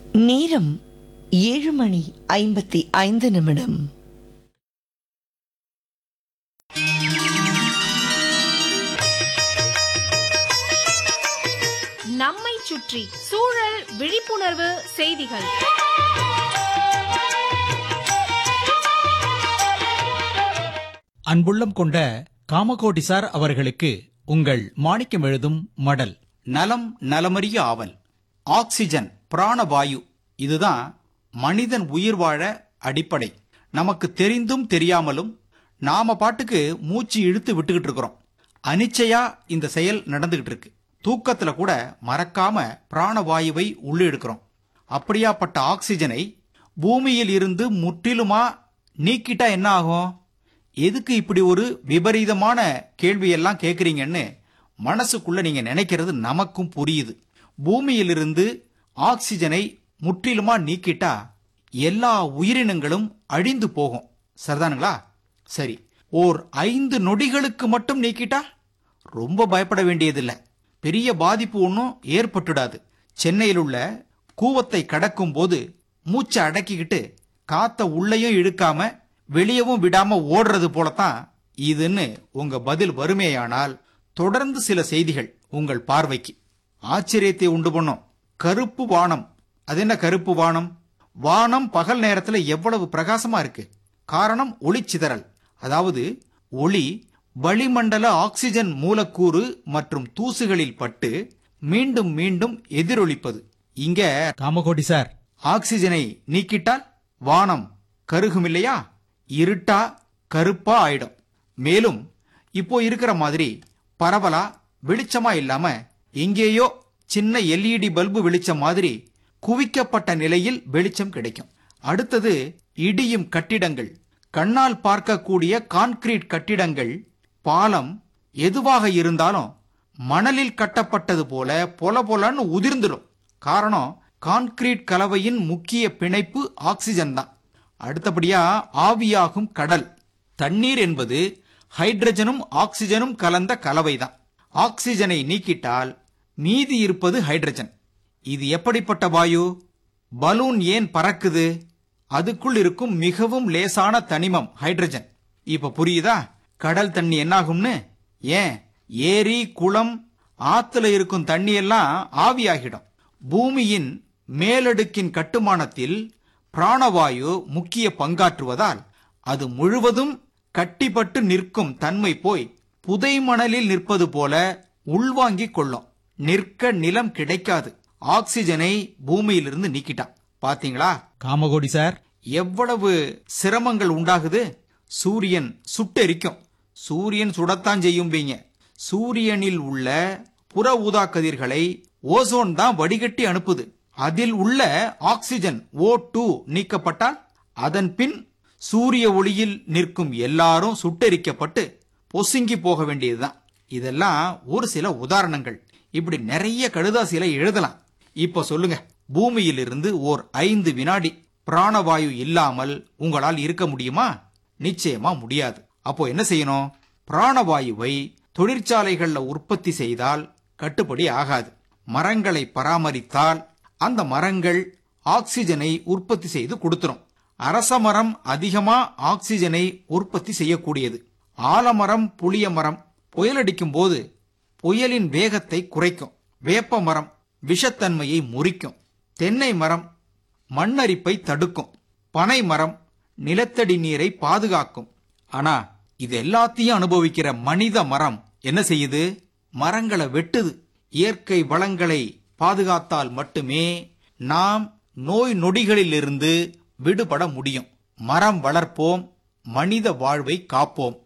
நேரம் ஏழு மணி ஐம்பத்தி ஐந்து நிமிடம் நம்மை சுற்றி சூழல் விழிப்புணர்வு செய்திகள் அன்புள்ளம் கொண்ட காமகோடி சார் அவர்களுக்கு உங்கள் மாணிக்கம் எழுதும் மடல் நலம் நலமறிய ஆவல் ஆக்சிஜன் பிராணவாயு இதுதான் மனிதன் உயிர் வாழ அடிப்படை நமக்கு தெரிந்தும் தெரியாமலும் நாம பாட்டுக்கு மூச்சு இழுத்து விட்டுக்கிட்டு இருக்கிறோம் அனிச்சையா இந்த செயல் நடந்துகிட்டு இருக்கு தூக்கத்துல கூட மறக்காம பிராணவாயுவை உள்ளே எடுக்கிறோம் அப்படியாப்பட்ட ஆக்சிஜனை பூமியில் இருந்து முற்றிலுமா நீக்கிட்டா என்ன ஆகும் எதுக்கு இப்படி ஒரு விபரீதமான கேள்வியெல்லாம் கேட்குறீங்கன்னு மனசுக்குள்ள நீங்க நினைக்கிறது நமக்கும் புரியுது பூமியிலிருந்து ஆக்சிஜனை முற்றிலுமா நீக்கிட்டா எல்லா உயிரினங்களும் அழிந்து போகும் சரிதானுங்களா சரி ஓர் ஐந்து நொடிகளுக்கு மட்டும் நீக்கிட்டா ரொம்ப பயப்பட வேண்டியதில்லை பெரிய பாதிப்பு ஒன்றும் ஏற்பட்டுடாது சென்னையில் உள்ள கூவத்தை கடக்கும் போது மூச்சை அடக்கிக்கிட்டு காத்த உள்ளேயும் இழுக்காம வெளியவும் விடாம ஓடுறது போலத்தான் இதுன்னு உங்க பதில் வறுமையானால் தொடர்ந்து சில செய்திகள் உங்கள் பார்வைக்கு ஆச்சரியத்தை உண்டு பண்ணும் கருப்பு வானம் அது என்ன கருப்பு வானம் வானம் பகல் நேரத்துல எவ்வளவு பிரகாசமா இருக்கு காரணம் ஒளிச்சிதறல் அதாவது ஒளி வளிமண்டல ஆக்சிஜன் மூலக்கூறு மற்றும் தூசுகளில் பட்டு மீண்டும் மீண்டும் எதிரொலிப்பது இங்க காமகோடி சார் ஆக்சிஜனை நீக்கிட்டால் வானம் கருகும் இல்லையா இருட்டா கருப்பா ஆயிடும் மேலும் இப்போ இருக்கிற மாதிரி பரவலா வெளிச்சமா இல்லாம எங்கேயோ சின்ன எல்இடி பல்பு வெளிச்சம் மாதிரி குவிக்கப்பட்ட நிலையில் வெளிச்சம் கிடைக்கும் அடுத்தது இடியும் கட்டிடங்கள் கண்ணால் பார்க்கக்கூடிய கான்கிரீட் கட்டிடங்கள் பாலம் எதுவாக இருந்தாலும் மணலில் கட்டப்பட்டது போல பொல பொலன்னு உதிர்ந்துடும் காரணம் கான்கிரீட் கலவையின் முக்கிய பிணைப்பு ஆக்சிஜன் தான் அடுத்தபடியா ஆவியாகும் கடல் தண்ணீர் என்பது ஹைட்ரஜனும் ஆக்சிஜனும் கலந்த கலவைதான் ஆக்சிஜனை நீக்கிட்டால் மீதி இருப்பது ஹைட்ரஜன் இது எப்படிப்பட்ட வாயு பலூன் ஏன் பறக்குது அதுக்குள் இருக்கும் மிகவும் லேசான தனிமம் ஹைட்ரஜன் இப்ப புரியுதா கடல் தண்ணி என்னாகும்னு ஏன் ஏரி குளம் ஆத்துல இருக்கும் தண்ணி எல்லாம் ஆவியாகிடும் பூமியின் மேலடுக்கின் கட்டுமானத்தில் பிராணவாயு முக்கிய பங்காற்றுவதால் அது முழுவதும் கட்டிப்பட்டு நிற்கும் தன்மை போய் புதை மணலில் நிற்பது போல உள்வாங்கிக் கொள்ளும் நிற்க நிலம் கிடைக்காது ஆக்சிஜனை பூமியிலிருந்து நீக்கிட்டான் பாத்தீங்களா காமகோடி சார் எவ்வளவு சிரமங்கள் உண்டாகுது சூரியன் சுட்டெரிக்கும் சூரியன் சுடத்தான் செய்யும் வீங்க சூரியனில் உள்ள புற ஊதா கதிர்களை ஓசோன் தான் வடிகட்டி அனுப்புது அதில் உள்ள ஆக்சிஜன் ஓ டூ நீக்கப்பட்டால் அதன் பின் சூரிய ஒளியில் நிற்கும் எல்லாரும் சுட்டெரிக்கப்பட்டு பொசுங்கி போக வேண்டியதுதான் இதெல்லாம் ஒரு சில உதாரணங்கள் இப்படி நிறைய கடுதாசியில எழுதலாம் இப்ப சொல்லுங்க பூமியிலிருந்து ஓர் ஐந்து வினாடி பிராணவாயு இல்லாமல் உங்களால் இருக்க முடியுமா நிச்சயமா முடியாது அப்போ என்ன செய்யணும் பிராணவாயுவை தொழிற்சாலைகள்ல உற்பத்தி செய்தால் கட்டுப்படி ஆகாது மரங்களை பராமரித்தால் அந்த மரங்கள் ஆக்சிஜனை உற்பத்தி செய்து கொடுத்துரும் அரச மரம் அதிகமா ஆக்சிஜனை உற்பத்தி செய்யக்கூடியது ஆலமரம் புளிய மரம் புயலடிக்கும் போது புயலின் வேகத்தை குறைக்கும் வேப்ப மரம் விஷத்தன்மையை முறிக்கும் தென்னை மரம் மண்ணரிப்பை தடுக்கும் பனை மரம் நிலத்தடி நீரை பாதுகாக்கும் ஆனா இது எல்லாத்தையும் அனுபவிக்கிற மனித மரம் என்ன செய்யுது மரங்களை வெட்டுது இயற்கை வளங்களை பாதுகாத்தால் மட்டுமே நாம் நோய் நொடிகளிலிருந்து விடுபட முடியும் மரம் வளர்ப்போம் மனித வாழ்வை காப்போம்